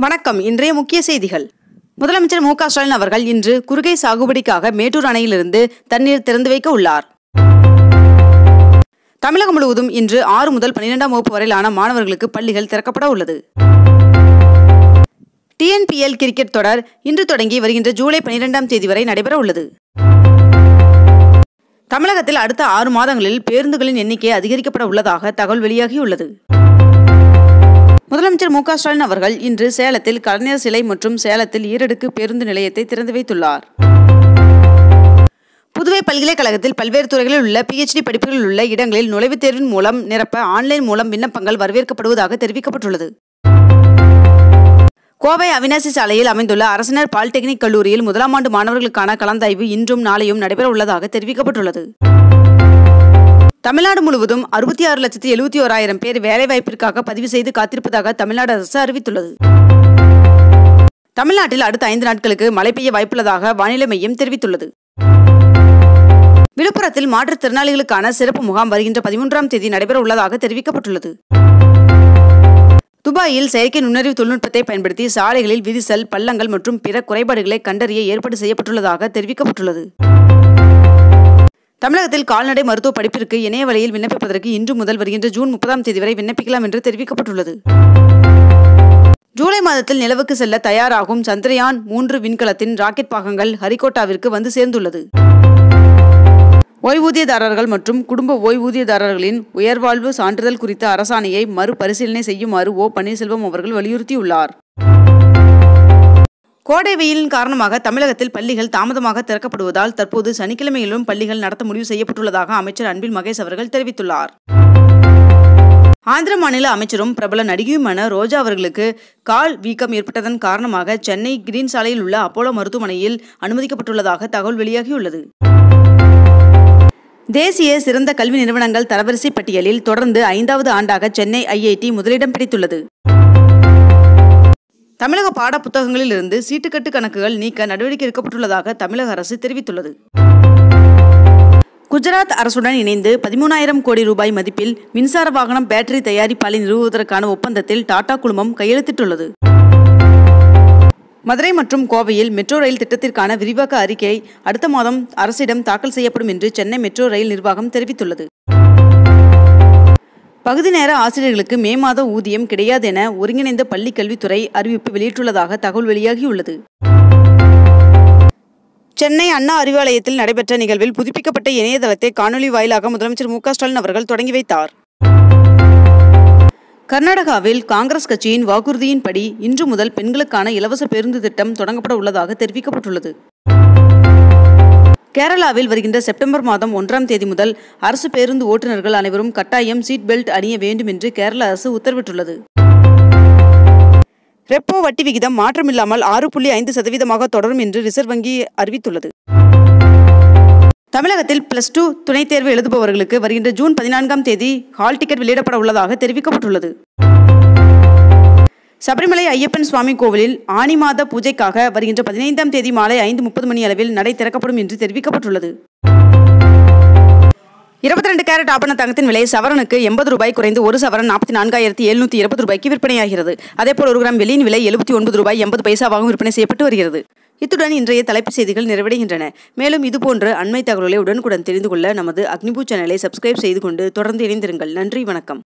வணக்கம் இன்றைய முக்கிய செய்திகள் முதலமைச்சர் மு க ஸ்டாலின் அவர்கள் இன்று குறுகை சாகுபடிக்காக மேட்டூர் அணையிலிருந்து தண்ணீர் திறந்து வைக்க உள்ளார் தமிழகம் முழுவதும் இன்று ஆறு முதல் பன்னிரெண்டாம் வகுப்பு வரையிலான மாணவர்களுக்கு பள்ளிகள் திறக்கப்பட உள்ளது டிஎன்பிஎல் கிரிக்கெட் தொடர் இன்று தொடங்கி வருகின்ற ஜூலை பனிரெண்டாம் தேதி வரை நடைபெற உள்ளது தமிழகத்தில் அடுத்த ஆறு மாதங்களில் பேருந்துகளின் எண்ணிக்கை அதிகரிக்கப்பட உள்ளதாக தகவல் வெளியாகியுள்ளது முதலமைச்சர் மு க ஸ்டாலின் அவர்கள் இன்று சேலத்தில் கலைஞர் சிலை மற்றும் சேலத்தில் ஈரடுக்கு பேருந்து நிலையத்தை திறந்து வைத்துள்ளார் புதுவை பல்கலைக்கழகத்தில் பல்வேறு துறைகளில் உள்ள பிஹெச்டி படிப்புகளில் உள்ள இடங்களில் நுழைவுத் தேர்வின் மூலம் நிரப்ப ஆன்லைன் மூலம் விண்ணப்பங்கள் வரவேற்கப்படுவதாக தெரிவிக்கப்பட்டுள்ளது கோவை அவினாசி சாலையில் அமைந்துள்ள அரசினர் பாலிடெக்னிக் கல்லூரியில் முதலாம் ஆண்டு மாணவர்களுக்கான கலந்தாய்வு இன்றும் நாளையும் நடைபெற உள்ளதாக தெரிவிக்கப்பட்டுள்ளது தமிழ்நாடு முழுவதும் அறுபத்தி ஆறு லட்சத்தி எழுபத்தி ஓராயிரம் பேர் வேலைவாய்ப்பிற்காக பதிவு செய்து காத்திருப்பதாக தமிழ்நாடு அரசு அறிவித்துள்ளது தமிழ்நாட்டில் அடுத்த ஐந்து நாட்களுக்கு மழை பெய்ய வாய்ப்புள்ளதாக வானிலை மையம் தெரிவித்துள்ளது விழுப்புரத்தில் மாற்றுத்திறனாளிகளுக்கான சிறப்பு முகாம் வருகின்ற பதிமூன்றாம் தேதி நடைபெற உள்ளதாக தெரிவிக்கப்பட்டுள்ளது துபாயில் செயற்கை நுண்ணறிவு தொழில்நுட்பத்தை பயன்படுத்தி சாலைகளில் விரிசல் பள்ளங்கள் மற்றும் பிற குறைபாடுகளை கண்டறிய ஏற்பாடு செய்யப்பட்டுள்ளதாக தெரிவிக்கப்பட்டுள்ளது தமிழகத்தில் கால்நடை மருத்துவ படிப்பிற்கு இணைய வழியில் விண்ணப்பிப்பதற்கு இன்று முதல் வருகின்ற ஜூன் முப்பதாம் தேதி வரை விண்ணப்பிக்கலாம் என்று தெரிவிக்கப்பட்டுள்ளது ஜூலை மாதத்தில் நிலவுக்கு செல்ல தயாராகும் சந்திரயான் மூன்று விண்கலத்தின் ராக்கெட் பாகங்கள் ஹரிகோட்டாவிற்கு வந்து சேர்ந்துள்ளது ஓய்வூதியதாரர்கள் மற்றும் குடும்ப ஓய்வூதியதாரர்களின் உயர்வாழ்வு சான்றிதழ் குறித்த அரசாணையை மறுபரிசீலனை செய்யுமாறு ஓ பன்னீர்செல்வம் அவர்கள் வலியுறுத்தியுள்ளார் கோடை வெயிலின் காரணமாக தமிழகத்தில் பள்ளிகள் தாமதமாக திறக்கப்படுவதால் தற்போது சனிக்கிழமையிலும் பள்ளிகள் நடத்த முடிவு செய்யப்பட்டுள்ளதாக அமைச்சர் அன்பில் மகேஷ் அவர்கள் தெரிவித்துள்ளார் ஆந்திர மாநில அமைச்சரும் பிரபல நடிகையுமான ரோஜா அவர்களுக்கு கால் வீக்கம் ஏற்பட்டதன் காரணமாக சென்னை கிரீன் சாலையில் உள்ள அப்போலோ மருத்துவமனையில் அனுமதிக்கப்பட்டுள்ளதாக தகவல் வெளியாகியுள்ளது தேசிய சிறந்த கல்வி நிறுவனங்கள் தரவரிசை பட்டியலில் தொடர்ந்து ஐந்தாவது ஆண்டாக சென்னை ஐஐடி முதலிடம் பிடித்துள்ளது தமிழக பாட புத்தகங்களில் இருந்து சீட்டுக்கட்டு கணக்குகள் நீக்க நடவடிக்கை எடுக்கப்பட்டுள்ளதாக தமிழக அரசு தெரிவித்துள்ளது குஜராத் அரசுடன் இணைந்து பதிமூணாயிரம் கோடி ரூபாய் மதிப்பில் மின்சார வாகனம் பேட்டரி தயாரிப்பாலை நிறுவுவதற்கான ஒப்பந்தத்தில் டாடா குழுமம் கையெழுத்திட்டுள்ளது மதுரை மற்றும் கோவையில் மெட்ரோ ரயில் திட்டத்திற்கான விரிவாக்க அறிக்கை அடுத்த மாதம் அரசிடம் தாக்கல் செய்யப்படும் என்று சென்னை மெட்ரோ ரயில் நிர்வாகம் தெரிவித்துள்ளது பகுதி நேர ஆசிரியர்களுக்கு மே மாத ஊதியம் கிடையாது என ஒருங்கிணைந்த பள்ளி கல்வித்துறை அறிவிப்பு வெளியிட்டுள்ளதாக தகவல் வெளியாகியுள்ளது சென்னை அண்ணா அறிவாலயத்தில் நடைபெற்ற நிகழ்வில் புதுப்பிக்கப்பட்ட இணையதளத்தை காணொலி வாயிலாக முதலமைச்சர் மு க ஸ்டாலின் அவர்கள் தொடங்கி வைத்தார் கர்நாடகாவில் காங்கிரஸ் கட்சியின் வாக்குறுதியின்படி இன்று முதல் பெண்களுக்கான இலவச பேருந்து திட்டம் தொடங்கப்பட உள்ளதாக தெரிவிக்கப்பட்டுள்ளது கேரளாவில் வருகின்ற செப்டம்பர் மாதம் ஒன்றாம் தேதி முதல் அரசு பேருந்து ஓட்டுநர்கள் அனைவரும் கட்டாயம் சீட் பெல்ட் அணிய வேண்டும் என்று கேரள அரசு உத்தரவிட்டுள்ளது ரெப்போ வட்டி விகிதம் மாற்றமில்லாமல் ஆறு புள்ளி ஐந்து சதவீதமாக தொடரும் என்று ரிசர்வ் வங்கி அறிவித்துள்ளது தமிழகத்தில் பிளஸ் டூ துணைத் தேர்வு எழுதுபவர்களுக்கு வருகின்ற ஜூன் பதினான்காம் தேதி ஹால் டிக்கெட் வெளியிடப்பட உள்ளதாக தெரிவிக்கப்பட்டுள்ளது சபரிமலை ஐயப்பன் சுவாமி கோவிலில் ஆனி மாத பூஜைக்காக வருகின்ற பதினைந்தாம் தேதி மாலை ஐந்து முப்பது மணி அளவில் நடை திறக்கப்படும் என்று தெரிவிக்கப்பட்டுள்ளது இருபத்தி ரெண்டு கேரட் ஆபண தங்கத்தின் விலை சவரனுக்கு எண்பது ரூபாய் குறைந்து ஒரு சவரன் நாற்பத்தி நான்காயிரத்தி எழுநூற்றி இருபது ரூபாய்க்கு விற்பனையாகிறது அதேபோல் ஒரு கிராம் வெள்ளியின் விலை எழுபத்தி ஒன்பது ரூபாய் எண்பது பைசாவாகவும் விற்பனை செய்யப்பட்டு வருகிறது இத்துடன் இன்றைய தலைப்புச் செய்திகள் நிறைவடைகின்றன மேலும் இதுபோன்ற அண்மை தகவல்களை உடனுக்குடன் தெரிந்து கொள்ள நமது அக்னிபூ சேனலை சப்ஸ்கிரைப் செய்து கொண்டு தொடர்ந்து இணைந்திருங்கள் நன்றி வணக்கம்